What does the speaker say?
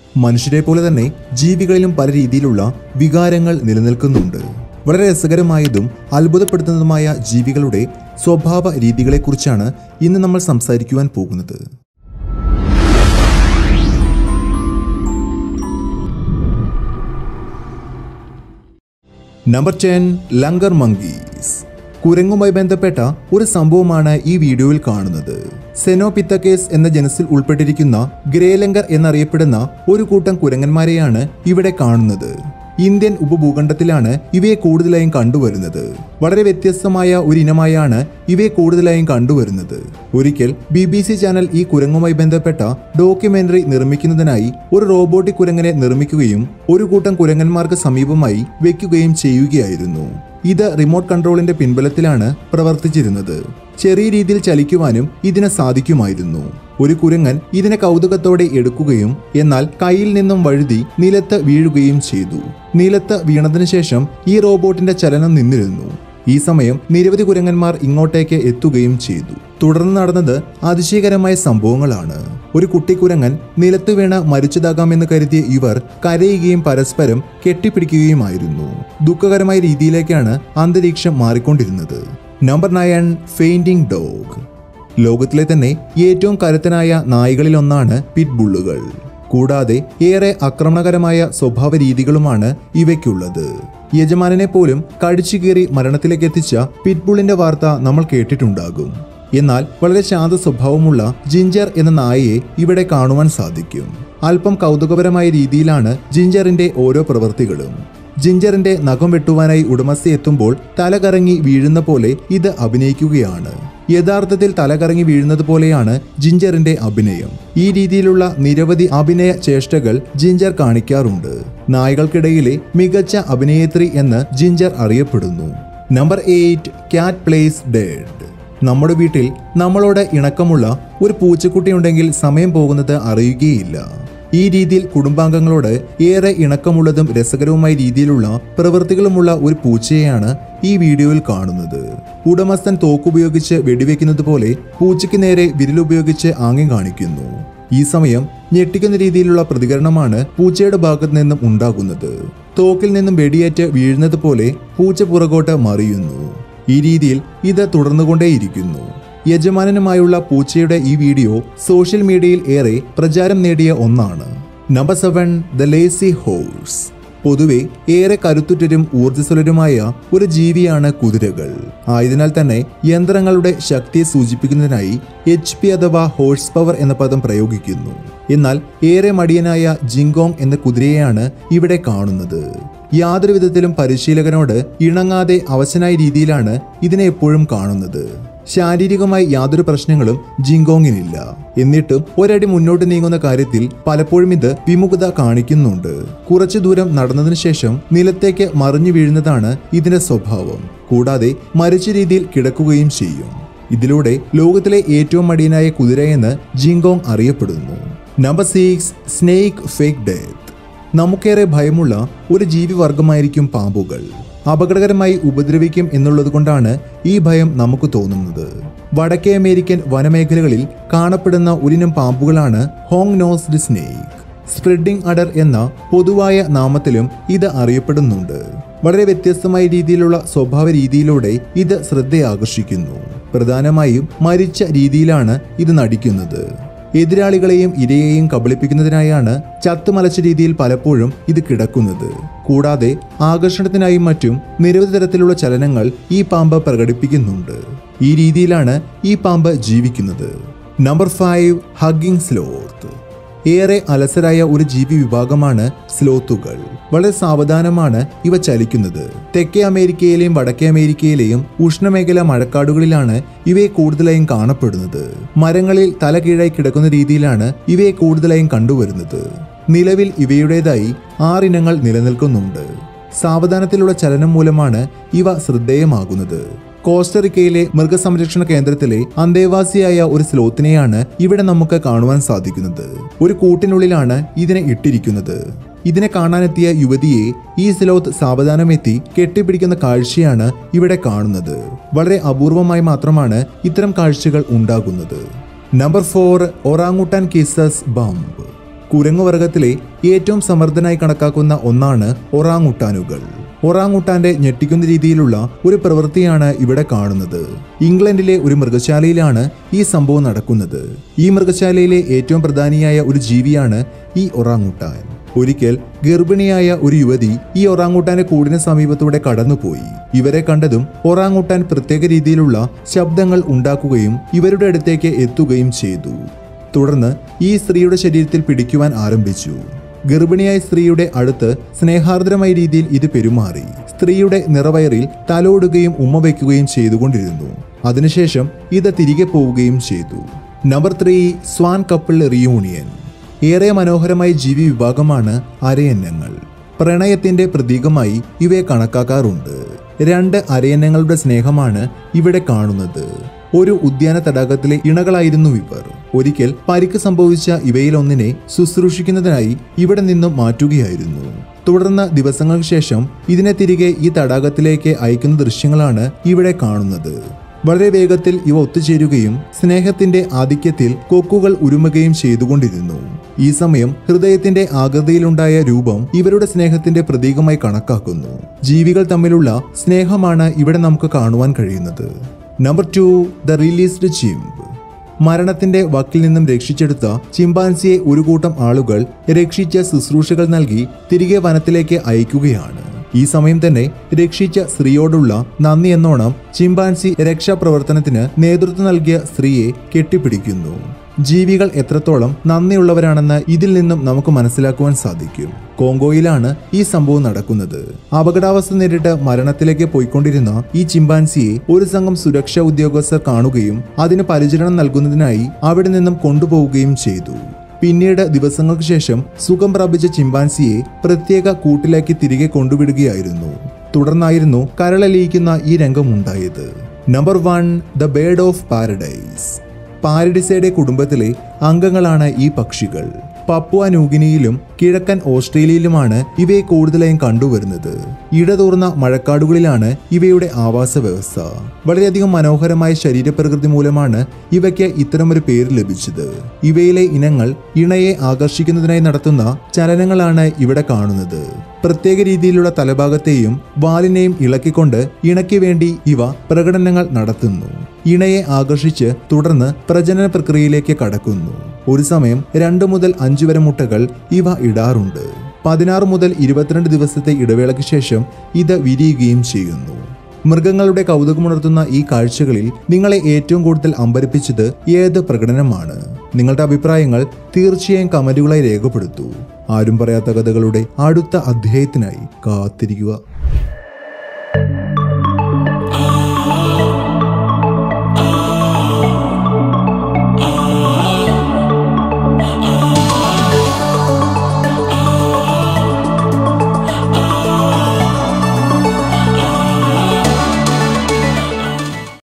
മനുഷ്യരെ പോലെ തന്നെ ജീവികളിലും പല രീതിയിലുള്ള വികാരങ്ങൾ നിലനിൽക്കുന്നുണ്ട് വളരെ രസകരമായതും അത്ഭുതപ്പെടുത്തുന്നതുമായ ജീവികളുടെ സ്വഭാവ രീതികളെക്കുറിച്ചാണ് ഇന്ന് നമ്മൾ സംസാരിക്കുവാൻ പോകുന്നത് നമ്പർ ടെൻ ലങ്കർ മങ്കീസ് കുരങ്ങുമായി ബന്ധപ്പെട്ട ഒരു സംഭവമാണ് ഈ വീഡിയോയിൽ കാണുന്നത് സെനോപിത്തക്കേസ് എന്ന ജനസിൽ ഉൾപ്പെട്ടിരിക്കുന്ന ഗ്രേലങ്കർ എന്നറിയപ്പെടുന്ന ഒരു കൂട്ടം കുരങ്ങന്മാരെയാണ് ഇവിടെ കാണുന്നത് ഇന്ത്യൻ ഉപഭൂഖണ്ഡത്തിലാണ് ഇവയെ കൂടുതലായും കണ്ടുവരുന്നത് വളരെ വ്യത്യസ്തമായ ഒരു ഇനമായാണ് ഇവയെ കൂടുതലായും കണ്ടുവരുന്നത് ഒരിക്കൽ ബി ബി സി ചാനൽ ഈ കുരങ്ങുമായി ബന്ധപ്പെട്ട ഡോക്യുമെന്ററി നിർമ്മിക്കുന്നതിനായി ഒരു റോബോട്ടിക് കുരങ്ങനെ നിർമ്മിക്കുകയും ഒരു കൂട്ടം കുരങ്ങന്മാർക്ക് സമീപമായി വെക്കുകയും ചെയ്യുകയായിരുന്നു ഇത് റിമോട്ട് കൺട്രോളിന്റെ പിൻബലത്തിലാണ് പ്രവർത്തിച്ചിരുന്നത് ചെറിയ രീതിയിൽ ചലിക്കുവാനും ഇതിന് സാധിക്കുമായിരുന്നു ഒരു കുരങ്ങൻ ഇതിനെ കൗതുകത്തോടെ എടുക്കുകയും എന്നാൽ കയ്യിൽ നിന്നും വഴുതി നിലത്ത് വീഴുകയും ചെയ്തു നിലത്ത് വീണതിനു ശേഷം ഈ റോബോട്ടിന്റെ ചലനം നിന്നിരുന്നു ഈ സമയം നിരവധി കുരങ്ങന്മാർ ഇങ്ങോട്ടേക്ക് എത്തുകയും ചെയ്തു തുടർന്ന് നടന്നത് അതിശയകരമായ സംഭവങ്ങളാണ് ഒരു കുട്ടിക്കുരങ്ങൻ നിലത്ത് വീണ മരിച്ചതാകാമെന്ന് കരുതിയ ഇവർ കരയുകയും പരസ്പരം കെട്ടിപ്പിടിക്കുകയുമായിരുന്നു ദുഃഖകരമായ രീതിയിലേക്കാണ് അന്തരീക്ഷം മാറിക്കൊണ്ടിരുന്നത് നമ്പർ നയൻ ഫെയിന്റിംഗ് ഡോഗ് ലോകത്തിലെ തന്നെ ഏറ്റവും കരുത്തനായ നായകളിലൊന്നാണ് പിറ്റ്ബുള്ളുകൾ കൂടാതെ ഏറെ ആക്രമണകരമായ സ്വഭാവ രീതികളുമാണ് ഇവയ്ക്കുള്ളത് യജമാനനെ പോലും കടിച്ചു കീറി മരണത്തിലേക്ക് എത്തിച്ച പിറ്റ്ബുള്ളിന്റെ വാർത്ത നമ്മൾ കേട്ടിട്ടുണ്ടാകും എന്നാൽ വളരെ ശാന്ത സ്വഭാവമുള്ള ജിഞ്ചർ എന്ന നായയെ ഇവിടെ കാണുവാൻ സാധിക്കും അല്പം കൗതുകപരമായ രീതിയിലാണ് ജിഞ്ചറിന്റെ ഓരോ പ്രവൃത്തികളും ജിഞ്ചറിന്റെ നഖം വെട്ടുവാനായി ഉടമസ്ഥ എത്തുമ്പോൾ തലകറങ്ങി വീഴുന്ന പോലെ ഇത് അഭിനയിക്കുകയാണ് യഥാർത്ഥത്തിൽ തലകറങ്ങി വീഴുന്നത് പോലെയാണ് ജിഞ്ചറിന്റെ അഭിനയം ഈ രീതിയിലുള്ള നിരവധി അഭിനയ ചേഷ്ടകൾ ജിഞ്ചർ കാണിക്കാറുണ്ട് നായകൾക്കിടയിലെ മികച്ച അഭിനേത്രി എന്ന് ജിഞ്ചർ അറിയപ്പെടുന്നു number eight cat plays dead നമ്മുടെ വീട്ടിൽ നമ്മളോട് ഇണക്കമുള്ള ഒരു പൂച്ചക്കുട്ടി ഉണ്ടെങ്കിൽ സമയം പോകുന്നത് അറിയുകയില്ല ഈ രീതിയിൽ കുടുംബാംഗങ്ങളോട് ഏറെ ഇണക്കമുള്ളതും രസകരവുമായ രീതിയിലുള്ള പ്രവൃത്തികളുമുള്ള ഒരു പൂച്ചയെയാണ് ഈ വീഡിയോയിൽ കാണുന്നത് ഉടമസ്ഥൻ തോക്കുപയോഗിച്ച് വെടിവെക്കുന്നത് പോലെ പൂച്ചയ്ക്ക് നേരെ വിരലുപയോഗിച്ച് ആംഗ്യം കാണിക്കുന്നു ഈ സമയം ഞെട്ടിക്കുന്ന രീതിയിലുള്ള പ്രതികരണമാണ് പൂച്ചയുടെ ഭാഗത്ത് നിന്നും ഉണ്ടാകുന്നത് തോക്കിൽ നിന്നും വെടിയേറ്റ് വീഴുന്നത് പോലെ പൂച്ച പുറകോട്ട് മറിയുന്നു ഈ രീതിയിൽ ഇത് തുടർന്നുകൊണ്ടേയിരിക്കുന്നു യജമാനനുമായുള്ള പൂച്ചയുടെ ഈ വീഡിയോ സോഷ്യൽ മീഡിയയിൽ ഏറെ പ്രചാരം നേടിയ ഒന്നാണ് number seven the lazy horse പൊതുവെ ഏറെ കരുത്തുറ്റരും ഊർജ്ജസ്വലരുമായ ഒരു ജീവിയാണ് കുതിരകൾ ആയതിനാൽ തന്നെ യന്ത്രങ്ങളുടെ ശക്തിയെ സൂചിപ്പിക്കുന്നതിനായി എച്ച് പി അഥവാ ഹോഴ്സ് പവർ എന്ന പദം പ്രയോഗിക്കുന്നു എന്നാൽ ഏറെ മടിയനായ ജിങ്കോങ് എന്ന കുതിരയെയാണ് ഇവിടെ കാണുന്നത് യാതൊരു വിധത്തിലും പരിശീലകനോട് ഇണങ്ങാതെ അവശനായ രീതിയിലാണ് ഇതിനെ എപ്പോഴും കാണുന്നത് ശാരീരികമായി യാതൊരു പ്രശ്നങ്ങളും ജിങ്കോങ്ങിനില്ല എന്നിട്ടും ഒരടി മുന്നോട്ട് നീങ്ങുന്ന കാര്യത്തിൽ പലപ്പോഴും ഇത് വിമുഖത കാണിക്കുന്നുണ്ട് കുറച്ചു ദൂരം നടന്നതിനു ശേഷം നിലത്തേക്ക് മറിഞ്ഞു വീഴുന്നതാണ് ഇതിന്റെ സ്വഭാവം കൂടാതെ മരിച്ച രീതിയിൽ കിടക്കുകയും ചെയ്യും ഇതിലൂടെ ലോകത്തിലെ ഏറ്റവും മടിയനായ കുതിരയെന്ന് ജിങ്കോങ് അറിയപ്പെടുന്നു number six snake fake death നമുക്കേറെ ഭയമുള്ള ഒരു ജീവിവർഗമായിരിക്കും പാമ്പുകൾ അപകടകരമായി ഉപദ്രവിക്കും എന്നുള്ളത് കൊണ്ടാണ് ഈ ഭയം നമുക്ക് തോന്നുന്നത് വടക്കേ അമേരിക്കൻ വനമേഖലകളിൽ കാണപ്പെടുന്ന ഒരിനം പാമ്പുകളാണ് hog nosed snake spreading adder എന്ന പൊതുവായ നാമത്തിലും ഇത് അറിയപ്പെടുന്നുണ്ട് വളരെ വ്യത്യസ്തമായ രീതിയിലുള്ള സ്വഭാവ രീതിയിലൂടെ ഇത് ശ്രദ്ധയാകർഷിക്കുന്നു പ്രധാനമായും മരിച്ച രീതിയിലാണ് ഇത് നടിക്കുന്നത് എതിരാളികളെയും ഇരയെയും കബളിപ്പിക്കുന്നതിനായാണ് ചത്തുമലച്ച രീതിയിൽ പലപ്പോഴും ഇത് കിടക്കുന്നത് കൂടാതെ ആകർഷണത്തിനായും മറ്റും നിരവധി തരത്തിലുള്ള ചലനങ്ങൾ ഈ പാമ്പ് പ്രകടിപ്പിക്കുന്നുണ്ട് ഈ രീതിയിലാണ് ഈ പാമ്പ് ജീവിക്കുന്നത് നമ്പർ ഫൈവ് ഹഗ്ഗിംഗ് സ്ലോത്ത് ഏറെ അലസരായ ഒരു ജീവി വിഭാഗമാണ് സ്ലോത്തുകൾ വളരെ സാവധാനമാണ് ഇവ ചലിക്കുന്നത് തെക്കേ അമേരിക്കയിലെയും വടക്കേ അമേരിക്കയിലെയും ഉഷ്ണമേഖല മഴക്കാടുകളിലാണ് ഇവയെ കൂടുതലായും കാണപ്പെടുന്നത് മരങ്ങളിൽ തല കീഴായി കിടക്കുന്ന രീതിയിലാണ് ഇവയെ കൂടുതലായും കണ്ടുവരുന്നത് നിലവിൽ ഇവയുടേതായി ആറിനങ്ങൾ നിലനിൽക്കുന്നുണ്ട് സാവധാനത്തിലുള്ള ചലനം മൂലമാണ് ഇവ ശ്രദ്ധേയമാകുന്നത് കോസ്റ്ററിക്കയിലെ മൃഗസംരക്ഷണ കേന്ദ്രത്തിലെ അന്തേവാസിയായ ഒരു സ്ലോത്തിനെയാണ് ഇവിടെ നമുക്ക് കാണുവാൻ സാധിക്കുന്നത് ഒരു കൂട്ടിനുള്ളിലാണ് ഇതിനെ ഇട്ടിരിക്കുന്നത് ഇതിനെ കാണാനെത്തിയ യുവതിയെ ഈ സ്ലോത്ത് സാവധാനമെത്തി കെട്ടിപ്പിടിക്കുന്ന കാഴ്ചയാണ് ഇവിടെ കാണുന്നത് വളരെ അപൂർവമായി മാത്രമാണ് ഇത്തരം കാഴ്ചകൾ ഉണ്ടാകുന്നത് number four orangutan kisses bump കുരങ്ങുവർഗത്തിലെ ഏറ്റവും സമർത്ഥനായി കണക്കാക്കുന്ന ഒന്നാണ് ഒറാങ്ങുട്ടാനുകൾ ഒറാങ്ങുട്ടാന്റെ ഞെട്ടിക്കുന്ന രീതിയിലുള്ള ഒരു പ്രവൃത്തിയാണ് ഇവിടെ കാണുന്നത് ഇംഗ്ലണ്ടിലെ ഒരു മൃഗശാലയിലാണ് ഈ സംഭവം നടക്കുന്നത് ഈ മൃഗശാലയിലെ ഏറ്റവും പ്രധാനിയായ ഒരു ജീവിയാണ് ഈ ഒറാങ്ങുട്ടാൻ ഒരിക്കൽ ഗർഭിണിയായ ഒരു യുവതി ഈ ഒറാങ്ങുട്ടാന്റെ കൂടിന് സമീപത്തൂടെ കടന്നുപോയി ഇവരെ കണ്ടതും ഒറാങ്ങുട്ടാൻ പ്രത്യേക രീതിയിലുള്ള ശബ്ദങ്ങൾ ഉണ്ടാക്കുകയും ഇവരുടെ അടുത്തേക്ക് എത്തുകയും ചെയ്തു തുടർന്ന് ഈ സ്ത്രീയുടെ ശരീരത്തിൽ പിടിക്കുവാൻ ആരംഭിച്ചു ഗർഭിണിയായ സ്ത്രീയുടെ അടുത്ത് സ്നേഹാർദ്രമായ രീതിയിൽ ഇത് പെരുമാറി സ്ത്രീയുടെ നിറവയറിൽ തലോടുകയും ഉമ്മ വയ്ക്കുകയും ചെയ്തുകൊണ്ടിരുന്നു അതിനുശേഷം ഇത് തിരികെ പോവുകയും ചെയ്തു number three swan couple reunion ഏറെ മനോഹരമായ ജീവി വിഭാഗമാണ് അരയന്നങ്ങൾ പ്രണയത്തിന്റെ പ്രതീകമായി ഇവയെ കണക്കാക്കാറുണ്ട് രണ്ട് അരയന്നങ്ങളുടെ സ്നേഹമാണ് ഇവിടെ കാണുന്നത് ഒരു ഉദ്യാന തടാകത്തിലെ ഇണകളായിരുന്നു ഇവർ ഒരിക്കൽ പരിക്ക് സംഭവിച്ച ഇവയിലൊന്നിനെ ശുശ്രൂഷിക്കുന്നതിനായി ഇവിടെ നിന്നും മാറ്റുകയായിരുന്നു തുടർന്ന് ദിവസങ്ങൾക്ക് ശേഷം ഇതിനെ തിരികെ ഈ തടാകത്തിലേക്ക് അയക്കുന്ന ദൃശ്യങ്ങളാണ് ഇവിടെ കാണുന്നത് വളരെ വേഗത്തിൽ ഇവ ഒത്തുചേരുകയും സ്നേഹത്തിന്റെ ആധിക്യത്തിൽ കൊക്കുകൾ ഉരുമുകയും ചെയ്തുകൊണ്ടിരുന്നു ഈ സമയം ഹൃദയത്തിന്റെ ആകൃതിയിലുണ്ടായ രൂപം ഇവരുടെ സ്നേഹത്തിന്റെ പ്രതീകമായി കണക്കാക്കുന്നു ജീവികൾ തമ്മിലുള്ള സ്നേഹമാണ് ഇവിടെ നമുക്ക് കാണുവാൻ കഴിയുന്നത് number two the released chimp മരണത്തിന്റെ വക്കിൽ നിന്നും രക്ഷിച്ചെടുത്ത ചിമ്പാൻസിയെ ഒരു കൂട്ടം ആളുകൾ രക്ഷിച്ച ശുശ്രൂഷകൾ നൽകി തിരികെ വനത്തിലേക്ക് അയക്കുകയാണ് ഈ സമയം തന്നെ രക്ഷിച്ച സ്ത്രീയോടുള്ള നന്ദി എന്നോണം ചിമ്പാൻസി രക്ഷാപ്രവർത്തനത്തിന് നേതൃത്വം നൽകിയ സ്ത്രീയെ കെട്ടിപ്പിടിക്കുന്നു ജീവികൾ എത്രത്തോളം നന്ദിയുള്ളവരാണെന്ന് ഇതിൽ നിന്നും നമുക്ക് മനസ്സിലാക്കുവാൻ സാധിക്കും കോങ്കോയിലാണ് ഈ സംഭവം നടക്കുന്നത് അപകടാവസ്ഥ നേരിട്ട് മരണത്തിലേക്ക് പോയിക്കൊണ്ടിരുന്ന ഈ ചിമ്പാൻസിയെ ഒരു സംഘം സുരക്ഷാ ഉദ്യോഗസ്ഥർ കാണുകയും അതിന് പരിചരണം നൽകുന്നതിനായി അവിടെ നിന്നും കൊണ്ടുപോവുകയും ചെയ്തു പിന്നീട് ദിവസങ്ങൾക്ക് ശേഷം സുഖം പ്രാപിച്ച ചിമ്പാൻസിയെ പ്രത്യേക കൂട്ടിലേക്ക് തിരികെ കൊണ്ടുവിടുകയായിരുന്നു തുടർന്നായിരുന്നു കരളലിയിക്കുന്ന ഈ രംഗമുണ്ടായത് number one the bird of paradise പാരഡിസയുടെ കുടുംബത്തിലെ അംഗങ്ങളാണ് ഈ പക്ഷികൾ പപ്പുവ ന്യൂഗിനിയിലും കിഴക്കൻ ഓസ്ട്രേലിയയിലുമാണ് ഇവയെ കൂടുതലായും കണ്ടുവരുന്നത് ഇടതൂർന്ന മഴക്കാടുകളിലാണ് ഇവയുടെ ആവാസ വ്യവസ്ഥ വളരെയധികം മനോഹരമായ ശരീരപ്രകൃതി മൂലമാണ് ഇവയ്ക്ക് ഇത്തരമൊരു പേര് ലഭിച്ചത് ഇവയിലെ ഇനങ്ങൾ ഇണയെ ആകർഷിക്കുന്നതിനായി നടത്തുന്ന ചലനങ്ങളാണ് ഇവിടെ കാണുന്നത് പ്രത്യേക രീതിയിലുള്ള തലഭാഗത്തെയും വാലിനെയും ഇളക്കിക്കൊണ്ട് ഇണയ്ക്ക് വേണ്ടി ഇവ പ്രകടനങ്ങൾ നടത്തുന്നു ഇണയെ ആകർഷിച്ച് തുടർന്ന് പ്രജനന പ്രക്രിയയിലേക്ക് കടക്കുന്നു ഒരു സമയം രണ്ടു മുതൽ അഞ്ചു വരെ മുട്ടകൾ ഇവ ഇടാറുണ്ട് പതിനാറ് മുതൽ ഇരുപത്തിരണ്ട് ദിവസത്തെ ഇടവേളയ്ക്ക് ശേഷം ഇത് വിരിയുകയും ചെയ്യുന്നു മൃഗങ്ങളുടെ കൗതുകമുണർത്തുന്ന ഈ കാഴ്ചകളിൽ നിങ്ങളെ ഏറ്റവും കൂടുതൽ അമ്പരിപ്പിച്ചത് ഏത് പ്രകടനമാണ് നിങ്ങളുടെ അഭിപ്രായങ്ങൾ തീർച്ചയായും കമന്റുകളായി രേഖപ്പെടുത്തൂ ആരും പറയാത്ത കഥകളുടെ അടുത്ത അധ്യായത്തിനായി കാത്തിരിക്കുക